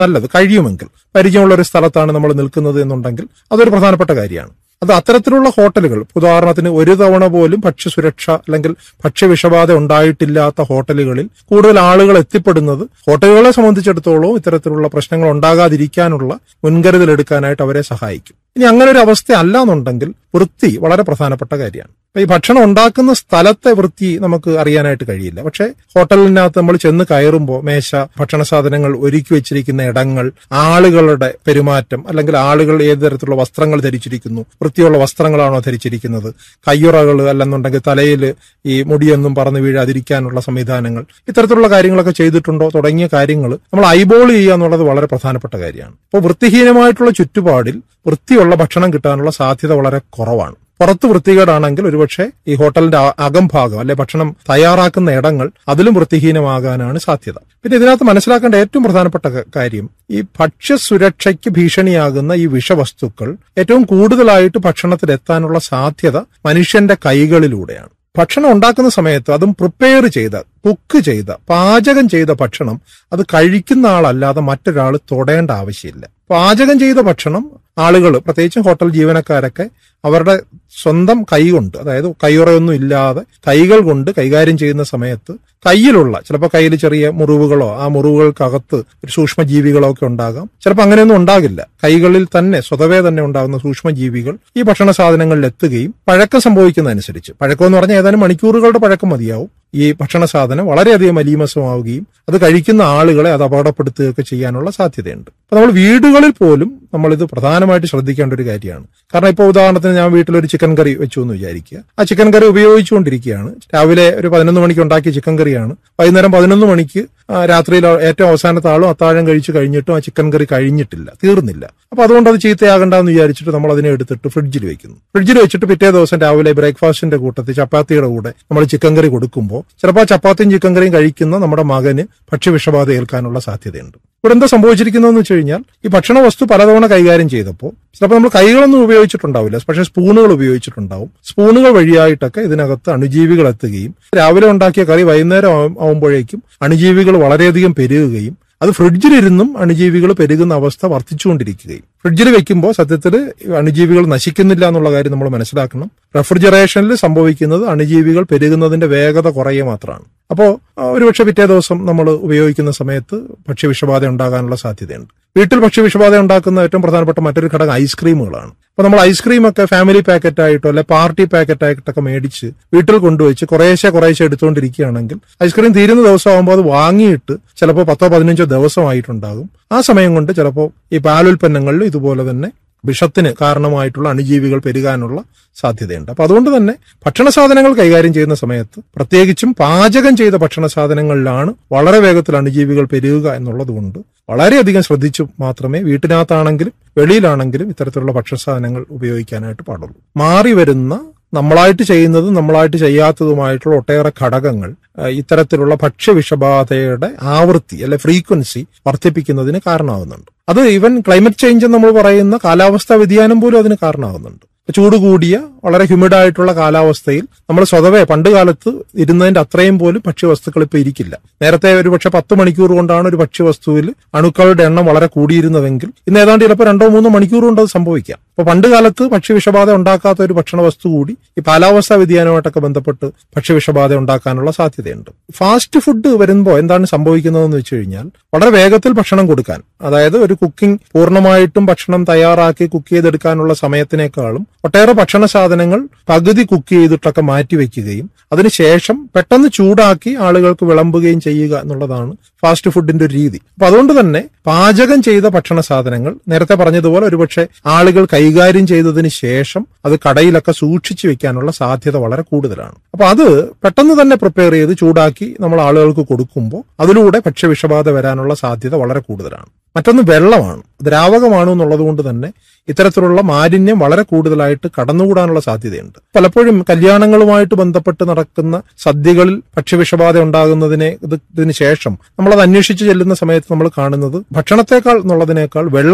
നല്ലത് കഴിയുമെങ്കിൽ പരിചയമുള്ള ഒരു സ്ഥലത്താണ് നമ്മൾ നിൽക്കുന്നത് എന്നുണ്ടെങ്കിൽ അതൊരു പ്രധാനപ്പെട്ട കാര്യമാണ് അത് അത്തരത്തിലുള്ള ഹോട്ടലുകൾ ഉദാഹരണത്തിന് ഒരു തവണ പോലും ഭക്ഷ്യസുരക്ഷ അല്ലെങ്കിൽ ഭക്ഷ്യവിഷബാധ ഉണ്ടായിട്ടില്ലാത്ത ഹോട്ടലുകളിൽ കൂടുതൽ ആളുകൾ എത്തിപ്പെടുന്നത് ഹോട്ടലുകളെ സംബന്ധിച്ചിടത്തോളം ഇത്തരത്തിലുള്ള പ്രശ്നങ്ങൾ ഉണ്ടാകാതിരിക്കാനുള്ള മുൻകരുതൽ എടുക്കാനായിട്ട് അവരെ സഹായിക്കും ഇനി അങ്ങനെ ഒരു അവസ്ഥ അല്ല എന്നുണ്ടെങ്കിൽ വൃത്തി വളരെ പ്രധാനപ്പെട്ട കാര്യമാണ് അപ്പൊ ഈ ഭക്ഷണം ഉണ്ടാക്കുന്ന സ്ഥലത്തെ വൃത്തി നമുക്ക് അറിയാനായിട്ട് കഴിയില്ല പക്ഷെ ഹോട്ടലിനകത്ത് നമ്മൾ ചെന്ന് കയറുമ്പോൾ മേശ ഭക്ഷണ സാധനങ്ങൾ ഒരുക്കി വെച്ചിരിക്കുന്ന ഇടങ്ങൾ ആളുകളുടെ പെരുമാറ്റം അല്ലെങ്കിൽ ആളുകൾ ഏത് തരത്തിലുള്ള വസ്ത്രങ്ങൾ ധരിച്ചിരിക്കുന്നു വൃത്തിയുള്ള വസ്ത്രങ്ങളാണോ ധരിച്ചിരിക്കുന്നത് കയ്യുറകൾ അല്ലെന്നുണ്ടെങ്കിൽ തലയിൽ ഈ മുടിയൊന്നും പറന്ന് വീഴാതിരിക്കാനുള്ള സംവിധാനങ്ങൾ ഇത്തരത്തിലുള്ള കാര്യങ്ങളൊക്കെ ചെയ്തിട്ടുണ്ടോ തുടങ്ങിയ കാര്യങ്ങൾ നമ്മൾ ഐബോൾ ചെയ്യുക എന്നുള്ളത് വളരെ പ്രധാനപ്പെട്ട കാര്യമാണ് അപ്പോൾ വൃത്തിഹീനമായിട്ടുള്ള ചുറ്റുപാടിൽ വൃത്തിയുള്ള ഭക്ഷണം കിട്ടാനുള്ള സാധ്യത വളരെ കുറവാണ് പുറത്ത് വൃത്തികേടാണെങ്കിൽ ഒരുപക്ഷെ ഈ ഹോട്ടലിന്റെ അ- അകംഭാഗം അല്ലെ ഭക്ഷണം തയ്യാറാക്കുന്ന ഇടങ്ങൾ അതിലും വൃത്തിഹീനമാകാനാണ് സാധ്യത പിന്നെ ഇതിനകത്ത് മനസ്സിലാക്കേണ്ട ഏറ്റവും പ്രധാനപ്പെട്ട ക- കാര്യം ഈ ഭക്ഷ്യസുരക്ഷയ്ക്ക് ഭീഷണിയാകുന്ന ഈ വിഷവസ്തുക്കൾ ഏറ്റവും കൂടുതലായിട്ട് ഭക്ഷണത്തിൽ എത്താനുള്ള സാധ്യത മനുഷ്യന്റെ കൈകളിലൂടെയാണ് ഭക്ഷണം ഉണ്ടാക്കുന്ന സമയത്ത് അതും പ്രിപ്പയർ ചെയ്ത കുക്ക് ചെയ്ത പാചകം ചെയ്ത ഭക്ഷണം അത് കഴിക്കുന്ന ആളല്ലാതെ മറ്റൊരാൾ തൊടേണ്ട ആവശ്യമില്ല പാചകം ചെയ്ത ഭക്ഷണം ആളുകൾ പ്രത്യേകിച്ചും ഹോട്ടൽ ജീവനക്കാരൊക്കെ അവരുടെ സ്വന്തം കൈ കൊണ്ട് അതായത് കൈയുറയൊന്നും ഇല്ലാതെ കൈകൾ കൊണ്ട് കൈകാര്യം ചെയ്യുന്ന സമയത്ത് കയ്യിലുള്ള ചിലപ്പോൾ കയ്യിൽ ചെറിയ മുറിവുകളോ ആ മുറിവുകൾക്കകത്ത് ഒരു സൂക്ഷ്മജീവികളോ ഒക്കെ ഉണ്ടാകാം ചിലപ്പോൾ അങ്ങനെയൊന്നും ഉണ്ടാകില്ല കൈകളിൽ തന്നെ സ്വതവേ തന്നെ ഉണ്ടാകുന്ന സൂക്ഷ്മജീവികൾ ഈ ഭക്ഷണ സാധനങ്ങളിൽ എത്തുകയും പഴക്കം സംഭവിക്കുന്നതനുസരിച്ച് പഴക്കം എന്ന് പറഞ്ഞാൽ ഏതാനും മണിക്കൂറുകളുടെ പഴക്കം മതിയാവും ഈ ഭക്ഷണ സാധനം വളരെയധികം മലീമസമാവുകയും അത് കഴിക്കുന്ന ആളുകളെ അത് അപകടപ്പെടുത്തുകയൊക്കെ ചെയ്യാനുള്ള സാധ്യതയുണ്ട് അപ്പൊ നമ്മൾ വീടുകളിൽ പോലും നമ്മളിത് പ്രധാനമായിട്ട് ശ്രദ്ധിക്കേണ്ട ഒരു കാര്യമാണ് കാരണം ഇപ്പോൾ ഉദാഹരണത്തിന് ഞാൻ വീട്ടിലൊരു ചിക്കൻ കറി വെച്ചു എന്ന് വിചാരിക്കുക ആ ചിക്കൻ കറി ഉപയോഗിച്ചുകൊണ്ടിരിക്കുകയാണ് രാവിലെ ഒരു പതിനൊന്ന് മണിക്ക് ഉണ്ടാക്കിയ ചിക്കൻ കറിയാണ് വൈകുന്നേരം പതിനൊന്ന് മണിക്ക് ആ, രാത്രിയിൽ ഏറ്റവും അവസാനത്തെ ആളും അത്താഴം കഴിച്ച് കഴിഞ്ഞിട്ടും ആ ചിക്കൻ കറി കഴിഞ്ഞിട്ടില്ല തീർന്നില്ല അപ്പൊ അതുകൊണ്ട് അത് ചീത്തയാകണ്ടെന്ന് വിചാരിച്ചിട്ട് നമ്മൾ അതിനെ എടുത്തിട്ട് ഫ്രിഡ്ജിൽ വെക്കുന്നു ഫ്രിഡ്ജിൽ വെച്ചിട്ട് പിറ്റേ ദിവസം രാവിലെ ബ്രേക്ക്ഫാസ്റ്റിന്റെ കൂട്ടത്തിൽ ചപ്പാത്തിയുടെ കൂടെ നമ്മൾ ചിക്കൻ കറി കൊടുക്കുമ്പോൾ ചിലപ്പോൾ ആ ചപ്പാത്തിയും ചിക്കൻ കറിയും കഴിക്കുന്ന നമ്മുടെ മകന് ഭക്ഷ്യവിഷബാധ ഏൽക്കാനുള്ള സാധ്യതയുണ്ട് ഇവിടെ എന്താ സംഭവിച്ചിരിക്കുന്നതെന്ന് വെച്ച് കഴിഞ്ഞാൽ ഈ ഭക്ഷണ വസ്തു പലതവണ കൈകാര്യം ചെയ്തപ്പോൾ ചിലപ്പോൾ നമ്മൾ കൈകളൊന്നും ഉപയോഗിച്ചിട്ടുണ്ടാവില്ല പക്ഷേ സ്പൂണുകൾ ഉപയോഗിച്ചിട്ടുണ്ടാവും സ്പൂണുകൾ വഴിയായിട്ടൊക്കെ ഇതിനകത്ത് അണുജീവികൾ എത്തുകയും രാവിലെ ഉണ്ടാക്കിയ കറി വൈകുന്നേരം ആവും- ആവുമ്പോഴേക്കും അണുജീവികൾ വളരെയധികം പെരുകുകയും അത് ഫ്രിഡ്ജിലിരുന്നും അണുജീവികൾ പെരുകുന്ന അവസ്ഥ വർദ്ധിച്ചുകൊണ്ടിരിക്കുകയും ഫ്രിഡ്ജിൽ വെക്കുമ്പോൾ സത്യത്തിൽ അണുജീവികൾ നശിക്കുന്നില്ല എന്നുള്ള കാര്യം നമ്മൾ മനസ്സിലാക്കണം റെഫ്രിജറേഷനിൽ സംഭവിക്കുന്നത് അണുജീവികൾ പെരുകുന്നതിന്റെ വേഗത കുറയുക മാത്രമാണ് അപ്പോൾ ഒരുപക്ഷെ പിറ്റേ ദിവസം നമ്മൾ ഉപയോഗിക്കുന്ന സമയത്ത് ഭക്ഷ്യവിഷബാധ ഉണ്ടാകാനുള്ള സാധ്യതയുണ്ട് വീട്ടിൽ ഭക്ഷ്യവിഷബാധ ഉണ്ടാക്കുന്ന ഏറ്റവും പ്രധാനപ്പെട്ട മറ്റൊരു ഘടകം ഐസ്ക്രീമുകളാണ് അപ്പൊ നമ്മൾ ഐസ്ക്രീം ഒക്കെ ഫാമിലി പാക്കറ്റ് ആയിട്ടോ അല്ലെ പാർട്ടി പാക്കറ്റ് ആയിട്ടൊക്കെ മേടിച്ച് വീട്ടിൽ കൊണ്ടുവച്ച് കുറേശ്ശെ കുറേശ്ശെ എടുത്തുകൊണ്ടിരിക്കുകയാണെങ്കിൽ ഐസ്ക്രീം തീരുന്ന ദിവസം ആകുമ്പോൾ അത് വാങ്ങിയിട്ട് ചിലപ്പോൾ പത്തോ പതിനഞ്ചോ ദിവസമായിട്ടുണ്ടാകും ആ സമയം കൊണ്ട് ചിലപ്പോൾ ഈ പാലുൽപ്പന്നങ്ങളിൽ ഇതുപോലെ തന്നെ വിഷത്തിന് കാരണമായിട്ടുള്ള അണുജീവികൾ പെരുകാനുള്ള സാധ്യതയുണ്ട് അപ്പൊ അതുകൊണ്ട് തന്നെ ഭക്ഷണ സാധനങ്ങൾ കൈകാര്യം ചെയ്യുന്ന സമയത്ത് പ്രത്യേകിച്ചും പാചകം ചെയ്ത ഭക്ഷണ സാധനങ്ങളിലാണ് വളരെ വേഗത്തിൽ അണുജീവികൾ പെരുകുക എന്നുള്ളതുകൊണ്ട് വളരെയധികം ശ്രദ്ധിച്ചു മാത്രമേ വീട്ടിനകത്താണെങ്കിലും വെളിയിലാണെങ്കിലും ഇത്തരത്തിലുള്ള ഭക്ഷണ സാധനങ്ങൾ ഉപയോഗിക്കാനായിട്ട് പാടുള്ളൂ മാറി വരുന്ന നമ്മളായിട്ട് ചെയ്യുന്നതും നമ്മളായിട്ട് ചെയ്യാത്തതുമായിട്ടുള്ള ഒട്ടേറെ ഘടകങ്ങൾ ആ, ഇത്തരത്തിലുള്ള ഭക്ഷ്യവിഷബാധയുടെ ആവൃത്തി അല്ലെ ഫ്രീക്വൻസി വർദ്ധിപ്പിക്കുന്നതിന് കാരണമാകുന്നുണ്ട് അത് ഈവൻ ക്ലൈമറ്റ് ചേഞ്ച് എന്ന് നമ്മൾ പറയുന്ന കാലാവസ്ഥാ വ്യതിയാനം പോലും അതിന് കാരണമാകുന്നുണ്ട് ചൂട് കൂടിയ വളരെ ഹ്യൂമിഡ് ആയിട്ടുള്ള കാലാവസ്ഥയിൽ നമ്മൾ സ്വതവേ പണ്ട് കാലത്ത് ഇരുന്നതിന്റെ അത്രയും പോലും ഭക്ഷ്യവസ്തുക്കൾ ഇപ്പൊ ഇരിക്കില്ല നേരത്തെ ഒരു പക്ഷെ പത്ത് മണിക്കൂർ കൊണ്ടാണ് ഒരു ഭക്ഷ്യവസ്തുവിൽ അണുക്കളുടെ എണ്ണം വളരെ കൂടിയിരുന്നതെങ്കിൽ ഇന്ന് ഏതാണ്ട് ചിലപ്പോൾ രണ്ടോ മൂന്നോ മണിക്കൂർ കൊണ്ട് അത് സംഭവിക്കാം അപ്പൊ പണ്ട് കാലത്ത് ഭക്ഷ്യവിഷബാധ ഉണ്ടാക്കാത്ത ഒരു ഭക്ഷണ വസ്തു കൂടി ഈ കാലാവസ്ഥാ വ്യതിയാനമായിട്ടൊക്കെ ബന്ധപ്പെട്ട് ഭക്ഷ്യവിഷബാധ ഉണ്ടാക്കാനുള്ള സാധ്യതയുണ്ട് ഫാസ്റ്റ് ഫുഡ് വരുമ്പോൾ എന്താണ് സംഭവിക്കുന്നതെന്ന് വെച്ച് കഴിഞ്ഞാൽ വളരെ വേഗത്തിൽ ഭക്ഷണം കൊടുക്കാൻ അതായത് ഒരു കുക്കിംഗ് പൂർണ്ണമായിട്ടും ഭക്ഷണം തയ്യാറാക്കി കുക്ക് ചെയ്തെടുക്കാനുള്ള സമയത്തിനേക്കാളും ഒട്ടേറെ ഭക്ഷണ സാധനങ്ങൾ പകുതി കുക്ക് ചെയ്തിട്ടൊക്കെ മാറ്റി വെക്കുകയും അതിനുശേഷം പെട്ടെന്ന് ചൂടാക്കി ആളുകൾക്ക് വിളമ്പുകയും ചെയ്യുക എന്നുള്ളതാണ് ഫാസ്റ്റ് ഫുഡിന്റെ ഒരു രീതി അപ്പൊ അതുകൊണ്ട് തന്നെ പാചകം ചെയ്ത ഭക്ഷണ സാധനങ്ങൾ നേരത്തെ പറഞ്ഞതുപോലെ ഒരുപക്ഷെ ആളുകൾ കൈകാര്യം ചെയ്തതിന് ശേഷം അത് കടയിലൊക്കെ സൂക്ഷിച്ചു വെക്കാനുള്ള സാധ്യത വളരെ കൂടുതലാണ് അപ്പൊ അത് പെട്ടെന്ന് തന്നെ പ്രിപ്പയർ ചെയ്ത് ചൂടാക്കി നമ്മൾ ആളുകൾക്ക് കൊടുക്കുമ്പോൾ അതിലൂടെ ഭക്ഷ്യവിഷബാധ വരാനുള്ള സാധ്യത വളരെ കൂടുതലാണ് മറ്റൊന്ന് വെള്ളമാണ് ദ്രാവകമാണ് എന്നുള്ളത് കൊണ്ട് തന്നെ ഇത്തരത്തിലുള്ള മാലിന്യം വളരെ കൂടുതലായിട്ട് കടന്നുകൂടാനുള്ള സാധ്യതയുണ്ട് പലപ്പോഴും കല്യാണങ്ങളുമായിട്ട് ബന്ധപ്പെട്ട് നടക്കുന്ന സദ്യകളിൽ ഭക്ഷ്യവിഷബാധ ഉണ്ടാകുന്നതിനെ ഇത് ഇതിന് ശേഷം നമ്മളത് അന്വേഷിച്ച് ചെല്ലുന്ന സമയത്ത് നമ്മൾ കാണുന്നത് ഭക്ഷണത്തെക്കാൾ എന്നുള്ളതിനേക്കാൾ വെള്ളത്തിൽ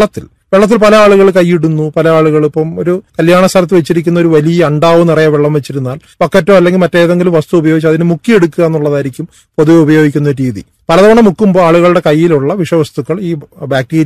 വെള്ളത്തിൽ പല ആളുകൾ കൈയിടുന്നു പല ആളുകൾ ഇപ്പം ഒരു കല്യാണ സ്ഥലത്ത് വെച്ചിരിക്കുന്ന ഒരു വലിയ അണ്ടാവ് നിറയെ വെള്ളം വെച്ചിരുന്നാൽ ബക്കറ്റോ അല്ലെങ്കിൽ മറ്റേതെങ്കിലും വസ്തു ഉപയോഗിച്ച് അതിന് മുക്കിയെടുക്കുക എന്നുള്ളതായിരിക്കും പൊതുവെ ഉപയോഗിക്കുന്ന ഒരു രീതി പലതവണ മുക്കുമ്പോൾ ആളുകളുടെ കയ്യിലുള്ള വിഷവസ്തുക്കൾ ഈ ബാക്ടീരിയ